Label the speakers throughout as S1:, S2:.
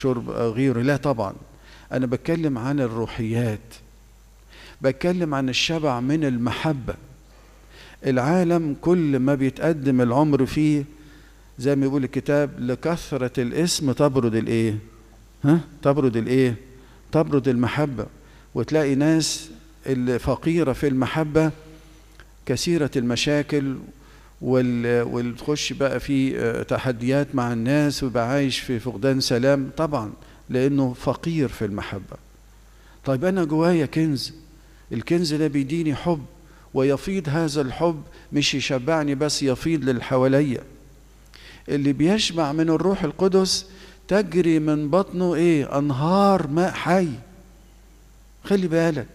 S1: شرب أو غيره لا طبعا أنا بتكلم عن الروحيات بتكلم عن الشبع من المحبة العالم كل ما بيتقدم العمر فيه زي ما يقول الكتاب لكثرة الاسم تبرد الايه ها تبرد الايه تبرد المحبة وتلاقي ناس اللي فقيرة في المحبة كثيرة المشاكل وال... والتخش بقى في آه، تحديات مع الناس ويبقى عايش في فقدان سلام طبعا لانه فقير في المحبة طيب انا جوايا كنز الكنز ده بيديني حب ويفيض هذا الحب مش يشبعني بس يفيض للي حواليا اللي بيشبع من الروح القدس تجري من بطنه ايه انهار ماء حي خلي بالك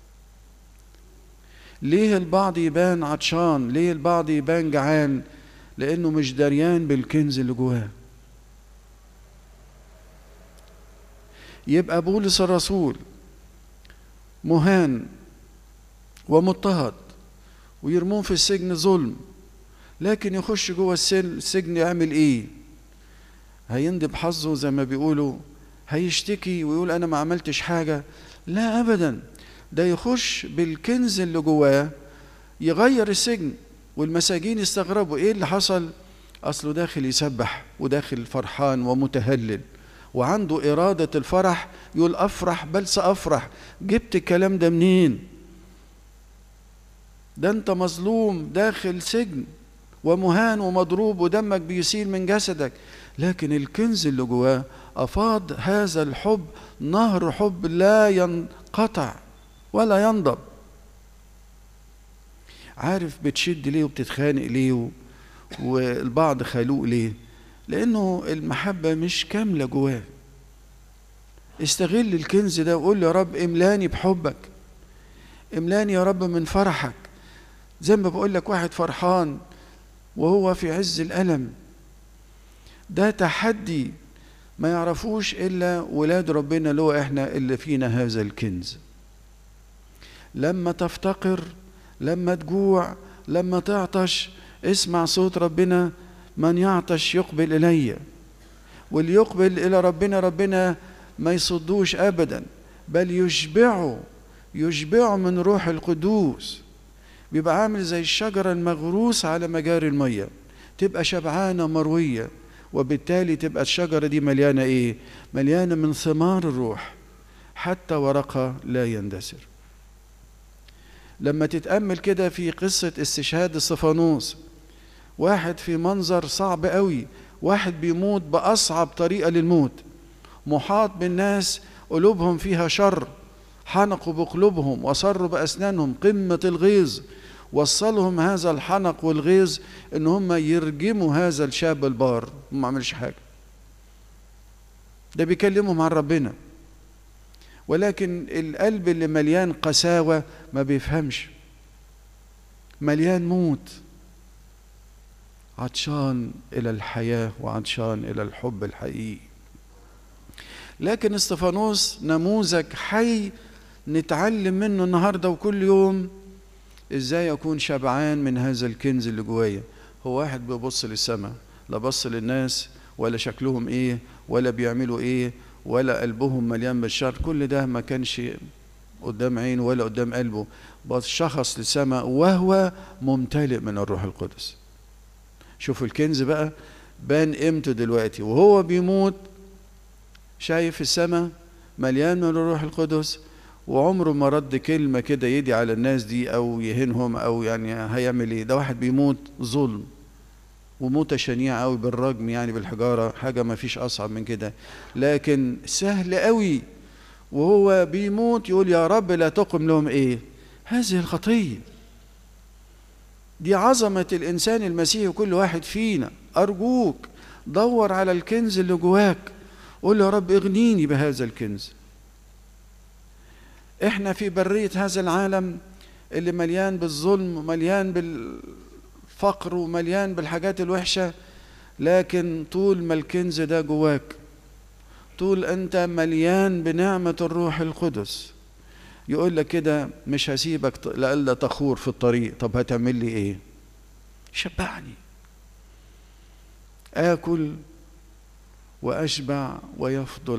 S1: ليه البعض يبان عطشان ليه البعض يبان جعان لانه مش دريان بالكنز اللي جواه يبقى بولس الرسول مهان ومضطهد ويرموه في السجن ظلم لكن يخش جوه السجن السجن يعمل ايه هيندب حظه زي ما بيقولوا هيشتكي ويقول انا ما عملتش حاجه لا ابدا ده يخش بالكنز اللي جواه يغير السجن والمساجين يستغربوا ايه اللي حصل اصله داخل يسبح وداخل فرحان ومتهلل وعنده إرادة الفرح يقول أفرح بل سأفرح جبت الكلام ده منين ده أنت مظلوم داخل سجن ومهان ومضروب ودمك بيسيل من جسدك لكن الكنز اللي جواه أفاض هذا الحب نهر حب لا ينقطع ولا ينضب عارف بتشد ليه وبتتخانق ليه و... والبعض خلوق ليه لانه المحبه مش كامله جواه استغل الكنز ده وقول له يا رب املاني بحبك املاني يا رب من فرحك زي ما بقول لك واحد فرحان وهو في عز الالم ده تحدي ما يعرفوش الا ولاد ربنا اللي هو احنا اللي فينا هذا الكنز لما تفتقر لما تجوع لما تعطش اسمع صوت ربنا من يعطش يقبل الي واللي يقبل الى ربنا ربنا ما يصدوش ابدا بل يشبعه يشبعه من روح القدوس بيبقى عامل زي الشجرة المغروسة على مجاري المية تبقى شبعانة مروية وبالتالي تبقى الشجرة دي مليانة ايه مليانة من ثمار الروح حتى ورقها لا يندثر لما تتأمل كده في قصة استشهاد الصفانوس واحد في منظر صعب قوي واحد بيموت بأصعب طريقة للموت محاط بالناس قلوبهم فيها شر حنقوا بقلوبهم وصروا بأسنانهم قمة الغيظ وصلهم هذا الحنق والغيظ ان هم يرجموا هذا الشاب البار ما عملش حاجة ده بيكلمهم عن ربنا ولكن القلب اللي مليان قساوة ما بيفهمش مليان موت عطشان إلى الحياة وعطشان إلى الحب الحقيقي لكن استفانوس نموذج حي نتعلم منه النهاردة وكل يوم ازاي اكون شبعان من هذا الكنز اللي جوايا هو واحد بيبص للسماء لا بص للناس ولا شكلهم ايه ولا بيعملوا ايه ولا قلبهم مليان بالشر كل ده ما كانش قدام عينه ولا قدام قلبه بس شخص للسماء وهو ممتلئ من الروح القدس شوفوا الكنز بقى بان قيمته دلوقتي وهو بيموت شايف السماء مليان من الروح القدس وعمره ما رد كلمة كده يدي على الناس دي أو يهينهم أو يعني هيعمل إيه ده واحد بيموت ظلم وموتة شنيعة أوي بالرجم يعني بالحجارة حاجة ما فيش أصعب من كده لكن سهل أوي وهو بيموت يقول يا رب لا تقم لهم إيه هذه الخطية دي عظمة الإنسان المسيحي وكل واحد فينا أرجوك دور على الكنز اللي جواك قول يا رب اغنيني بهذا الكنز احنا في برية هذا العالم اللي مليان بالظلم ومليان بالفقر ومليان بالحاجات الوحشة لكن طول ما الكنز ده جواك طول انت مليان بنعمة الروح القدس يقول لك كده مش هسيبك لألا تخور في الطريق طب هتعمل لي ايه شبعني اكل واشبع ويفضل